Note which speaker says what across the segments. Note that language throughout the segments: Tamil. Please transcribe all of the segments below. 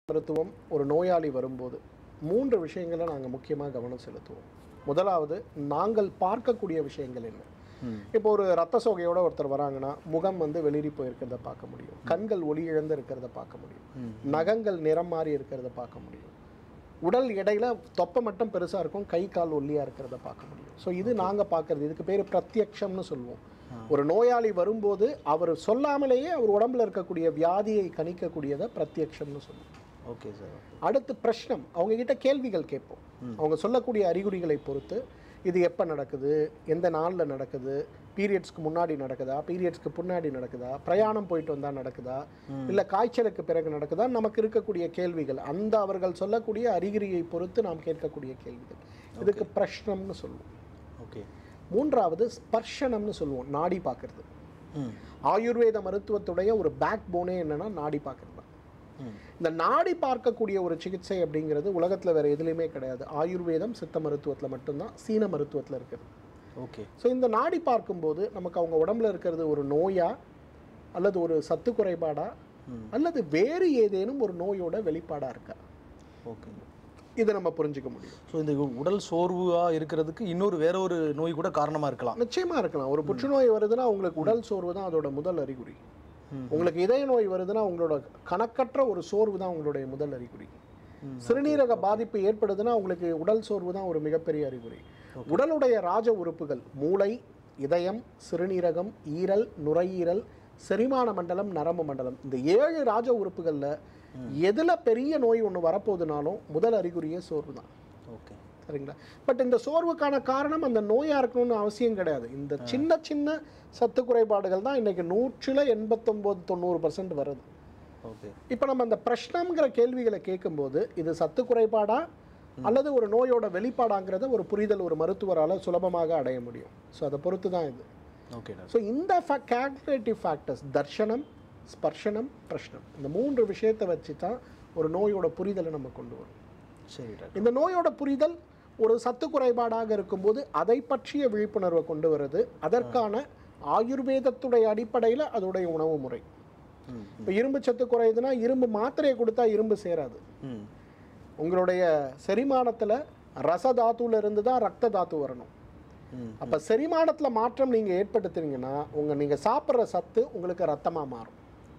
Speaker 1: மருத்துவம் ஒரு நோயாளி வரும்போது மூன்று விஷயங்களை நாங்கள் முக்கியமாக கவனம் செலுத்துவோம் முதலாவது நாங்கள் பார்க்கக்கூடிய விஷயங்கள் என்ன இப்போ ஒரு ரத்த சோகையோட ஒருத்தர் வராங்கன்னா முகம் வந்து வெளிரி போயிருக்கிறத பார்க்க முடியும் கண்கள் ஒளி இழந்து இருக்கிறத பார்க்க முடியும் நகங்கள் நிறம் மாறி இருக்கிறத பார்க்க முடியும் உடல் எடையில தொப்பை மட்டும் பெருசா இருக்கும் கை கால் ஒல்லியா இருக்கிறத பார்க்க முடியும் ஸோ இது நாங்க பார்க்கறது இதுக்கு பேர் பிரத்யக்ஷம்னு சொல்லுவோம் ஒரு நோயாளி வரும்போது அவர் சொல்லாமலேயே அவர் உடம்புல இருக்கக்கூடிய வியாதியை கணிக்கக்கூடியதை பிரத்யக்ஷம்னு சொல்லுவோம்
Speaker 2: ஓகே சார்
Speaker 1: அடுத்து பிரஷ்னம் அவங்க கிட்ட கேள்விகள் கேட்போம் அவங்க சொல்லக்கூடிய அறிகுறிகளை பொறுத்து இது எப்போ நடக்குது எந்த நாளில் நடக்குது பீரியட்ஸ்க்கு முன்னாடி நடக்குதா பீரியட்ஸ்க்கு பின்னாடி நடக்குதா பிரயாணம் போயிட்டு வந்தா நடக்குதா இல்லை காய்ச்சலுக்கு பிறகு நடக்குதா நமக்கு இருக்கக்கூடிய கேள்விகள் அந்த அவர்கள் சொல்லக்கூடிய அறிகுறியை பொறுத்து நாம் கேட்கக்கூடிய கேள்விகள் இதுக்கு பிரஷ்னம்னு சொல்லுவோம்
Speaker 2: ஓகே
Speaker 1: மூன்றாவது ஸ்பர்ஷனம்னு சொல்லுவோம் நாடி பார்க்கறது
Speaker 2: ம்
Speaker 1: ஆயுர்வேத மருத்துவத்துடைய ஒரு பேக் போனே என்னன்னா நாடி பார்க்கறது தான்
Speaker 2: ம்
Speaker 1: இந்த நாடி பார்க்கக்கூடிய ஒரு சிகிச்சை அப்படிங்கிறது உலகத்தில் வேற எதுலையுமே கிடையாது ஆயுர்வேதம் சித்த மருத்துவத்தில் மட்டும்தான் சீன மருத்துவத்தில் இருக்குது
Speaker 2: ஓகே
Speaker 1: ஸோ இந்த நாடி பார்க்கும்போது நமக்கு அவங்க உடம்புல இருக்கிறது ஒரு நோயா அல்லது ஒரு சத்து குறைபாடா அல்லது வேறு ஏதேனும் ஒரு நோயோட வெளிப்பாடா இருக்கா
Speaker 2: ஓகே
Speaker 1: இதை நம்ம புரிஞ்சுக்க முடியும்
Speaker 2: ஸோ இந்த உடல் சோர்வாக இருக்கிறதுக்கு இன்னொரு வேற ஒரு நோய் கூட காரணமாக இருக்கலாம்
Speaker 1: நிச்சயமா இருக்கலாம் ஒரு புற்றுநோய் வருதுன்னா உங்களுக்கு உடல் சோர்வு தான் அதோட முதல் அறிகுறி உங்களுக்கு இதய நோய் வருதுன்னா உங்களோட கணக்கற்ற ஒரு சோர்வு தான் உங்களுடைய முதல் அறிகுறி சிறுநீரக பாதிப்பு ஏற்படுதுன்னா உங்களுக்கு உடல் சோர்வு தான் ஒரு மிகப்பெரிய அறிகுறி உடலுடைய ராஜ உறுப்புகள் மூளை இதயம் சிறுநீரகம் ஈரல் நுரையீரல் செரிமான மண்டலம் நரம்பு மண்டலம் இந்த ஏழு ராஜ உறுப்புகள்ல எதுல பெரிய நோய் ஒன்று வரப்போகுதுனாலும் முதல் அறிகுறியே சோர்வு தான்
Speaker 2: ஓகே
Speaker 1: சரிங்களா பட் இந்த சோர்வுக்கான காரணம் அந்த நோயா இருக்கணும்னு அவசியம் கிடையாது இந்த சின்ன சின்ன சத்து குறைபாடுகள் தான் இன்னைக்கு நூற்றில் எண்பத்தொம்போது தொண்ணூறு பர்சன்ட் வருது
Speaker 2: ஓகே
Speaker 1: இப்போ நம்ம அந்த பிரஷ்னம்ங்கிற கேள்விகளை கேட்கும்போது இது சத்து குறைபாடா அல்லது ஒரு நோயோட வெளிப்பாடாங்கிறத ஒரு புரிதல் ஒரு மருத்துவரால் சுலபமாக அடைய முடியும் ஸோ அதை பொறுத்து தான் இது
Speaker 2: ஓகே டாக்டர்
Speaker 1: ஸோ இந்த கேல்குலேட்டிவ் ஃபேக்டர்ஸ் தர்ஷனம் ஸ்பர்ஷனம் பிரஷ்னம் இந்த மூன்று விஷயத்தை வச்சு தான் ஒரு நோயோட புரிதலை நம்ம கொண்டு வரும்
Speaker 2: சரி டாக்டர்
Speaker 1: இந்த நோயோட புரிதல் ஒரு சத்து குறைபாடாக இருக்கும்போது அதை பற்றிய விழிப்புணர்வை கொண்டு வருது அதற்கான ஆயுர்வேதத்துடைய அடிப்படையில் அதோடைய உணவு முறை
Speaker 2: ம்
Speaker 1: இப்போ இரும்பு சத்து குறையுதுன்னா இரும்பு மாத்திரையை கொடுத்தா இரும்பு சேராது
Speaker 2: ம்
Speaker 1: உங்களுடைய செரிமானத்தில் ரசதாத்துல இருந்து தான் ரத்த தாத்து வரணும்
Speaker 2: ம்
Speaker 1: அப்போ செரிமானத்தில் மாற்றம் நீங்கள் ஏற்படுத்துனீங்கன்னா உங்கள் நீங்கள் சாப்பிட்ற சத்து உங்களுக்கு ரத்தமாக மாறும்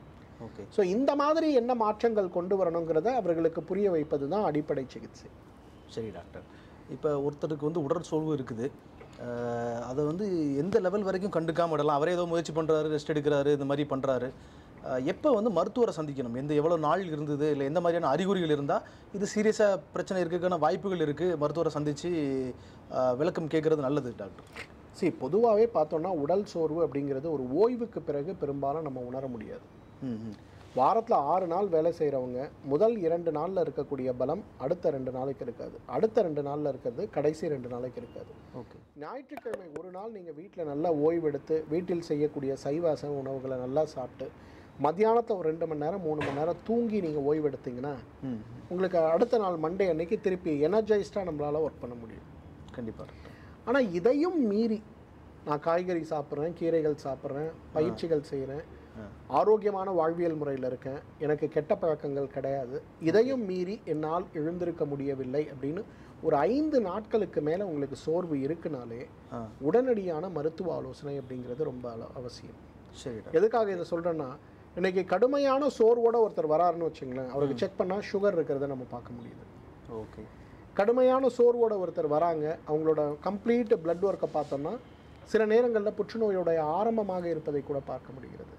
Speaker 2: ஓகே
Speaker 1: ஸோ இந்த மாதிரி என்ன மாற்றங்கள் கொண்டு வரணுங்கிறத அவர்களுக்கு புரிய வைப்பது தான் அடிப்படை சிகிச்சை
Speaker 2: சரி டாக்டர் இப்போ ஒருத்தருக்கு வந்து உடல் சோர்வு இருக்குது அஹ் அதை வந்து எந்த லெவல் வரைக்கும் கண்டுக்காம விடலாம் அவரே ஏதோ முயற்சி பண்ணுறாரு ரெஸ்ட் எடுக்கிறாரு இந்த மாதிரி பண்ணுறாரு எப்போ வந்து மருத்துவரை சந்திக்கணும் எந்த எவ்வளோ நாள் இருந்தது இல்லை எந்த மாதிரியான அறிகுறிகள் இருந்தால் இது சீரியஸாக பிரச்சனை இருக்கிறதுக்கான வாய்ப்புகள் இருக்குது மருத்துவரை சந்தித்து விளக்கம் கேட்குறது நல்லது டாக்டர்
Speaker 1: சரி பொதுவாகவே பார்த்தோம்னா உடல் சோர்வு அப்படிங்கிறது ஒரு ஓய்வுக்கு பிறகு பெரும்பாலும் நம்ம உணர முடியாது
Speaker 2: ம் ம்
Speaker 1: வாரத்தில் ஆறு நாள் வேலை செய்கிறவங்க முதல் இரண்டு நாளில் இருக்கக்கூடிய பலம் அடுத்த ரெண்டு நாளைக்கு இருக்காது அடுத்த ரெண்டு நாளில் இருக்கிறது கடைசி ரெண்டு நாளைக்கு இருக்காது
Speaker 2: ஓகே
Speaker 1: ஞாயிற்றுக்கிழமை ஒரு நாள் நீங்கள் வீட்டில் நல்லா ஓய்வெடுத்து வீட்டில் செய்யக்கூடிய சைவ அசைவ உணவுகளை நல்லா சாப்பிட்டு மத்தியானத்தை ஒரு ரெண்டு மணி நேரம் மூணு மணி நேரம் தூங்கி நீங்கள் ஓய்வெடுத்தீங்கன்னா
Speaker 2: ம்
Speaker 1: உங்களுக்கு அடுத்த நாள் மண்டே அன்னைக்கு திருப்பி எனர்ஜைஸ்டாக நம்மளால் ஒர்க் பண்ண முடியும்
Speaker 2: கண்டிப்பாக டாக்டர்
Speaker 1: ஆனால் இதையும் மீறி நான் காய்கறி சாப்பிட்றேன் கீரைகள் சாப்பிட்றேன் பயிற்சிகள் செய்கிறேன் ஆரோக்கியமான வாழ்வியல் முறையில் இருக்கேன் எனக்கு கெட்ட பழக்கங்கள் கிடையாது இதையும் மீறி என்னால் எழுந்திருக்க முடியவில்லை அப்படின்னு ஒரு ஐந்து நாட்களுக்கு மேலே உங்களுக்கு சோர்வு இருக்குனாலே
Speaker 2: ஆ
Speaker 1: உடனடியான மருத்துவ ஆலோசனை அப்படிங்கிறது ரொம்ப அவ- அவசியம்
Speaker 2: சரி டாக்டர்
Speaker 1: எதுக்காக இதை சொல்கிறேன்னா இன்னைக்கு கடுமையான சோர்வோட ஒருத்தர் வராருன்னு வச்சுங்களேன் அவருக்கு செக் பண்ணால் சுகர் இருக்கிறத நம்ம பார்க்க முடியுது
Speaker 2: ஓகே
Speaker 1: கடுமையான சோர்வோட ஒருத்தர் வராங்க அவங்களோட கம்ப்ளீட் பிளட் ஒர்க்கை பார்த்தோம்னா சில நேரங்களில் புற்றுநோயோடைய ஆரம்பமாக இருப்பதை கூட பார்க்க முடிகிறது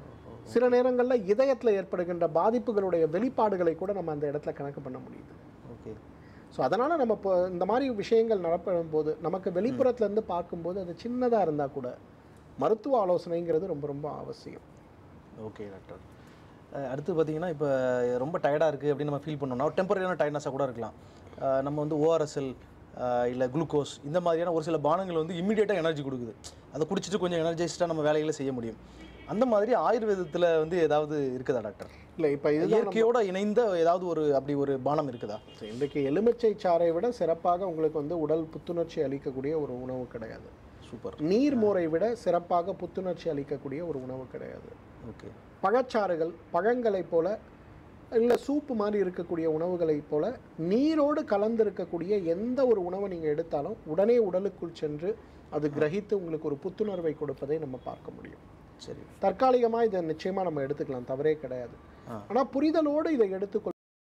Speaker 1: சில நேரங்களில் இதயத்தில் ஏற்படுகின்ற பாதிப்புகளுடைய வெளிப்பாடுகளை கூட நம்ம அந்த இடத்துல கணக்கு பண்ண முடியுது
Speaker 2: ஓகே
Speaker 1: ஸோ அதனால் நம்ம இப்போ இந்த மாதிரி விஷயங்கள் நடப்படும் போது நமக்கு வெளிப்புறத்துல இருந்து பார்க்கும்போது அது சின்னதாக இருந்தால் கூட மருத்துவ ஆலோசனைங்கிறது ரொம்ப ரொம்ப அவசியம்
Speaker 2: ஓகே டாக்டர் அஹ் அடுத்து பார்த்தீங்கன்னா இப்போ ரொம்ப டயர்டாக இருக்குது அப்படின்னு நம்ம ஃபீல் பண்ணோம்னா டெம்பரரியான டயர்னஸாக கூட இருக்கலாம் அஹ் நம்ம வந்து ஓஆர்எஸ்எல் இல்லை குளுக்கோஸ் இந்த மாதிரியான ஒரு சில பானங்கள் வந்து இம்மிடியேட்டாக எனர்ஜி கொடுக்குது அதை குடிச்சிட்டு கொஞ்சம் எனர்ஜைஸ்டாக நம்ம வேலைகளை செய்ய முடியும் அந்த மாதிரி ஆயுர்வேதத்தில் வந்து ஏதாவது இருக்குதா டாக்டர்
Speaker 1: இல்லை இப்போ இதுதான்
Speaker 2: இயற்கையோட இணைந்த ஏதாவது ஒரு அப்படி ஒரு பானம் இருக்குதா
Speaker 1: So, இன்றைக்கு எலுமிச்சை சாறை விட சிறப்பாக உங்களுக்கு வந்து உடல் புத்துணர்ச்சி அளிக்கக்கூடிய ஒரு உணவு கிடையாது
Speaker 2: சூப்பர்
Speaker 1: நீர்மோரை விட சிறப்பாக புத்துணர்ச்சி அளிக்கக்கூடிய ஒரு உணவு கிடையாது
Speaker 2: ஓகே
Speaker 1: பழச்சாறுகள் பழங்களைப் போல இல்லை சூப்பு மாதிரி இருக்கக்கூடிய உணவுகளைப் போல நீரோடு கலந்து இருக்கக்கூடிய எந்த ஒரு உணவை நீங்கள் எடுத்தாலும் உடனே உடலுக்குள் சென்று அது கிரகித்து உங்களுக்கு ஒரு புத்துணர்வை கொடுப்பதை நம்ம பார்க்க முடியும்
Speaker 2: சரி
Speaker 1: தற்காலிகமாக இதை நிச்சயமாக நம்ம எடுத்துக்கலாம் தவறே கிடையாது
Speaker 2: ஆ.
Speaker 1: ஆனால் புரிதலோடு இதை எடுத்துக்கொள்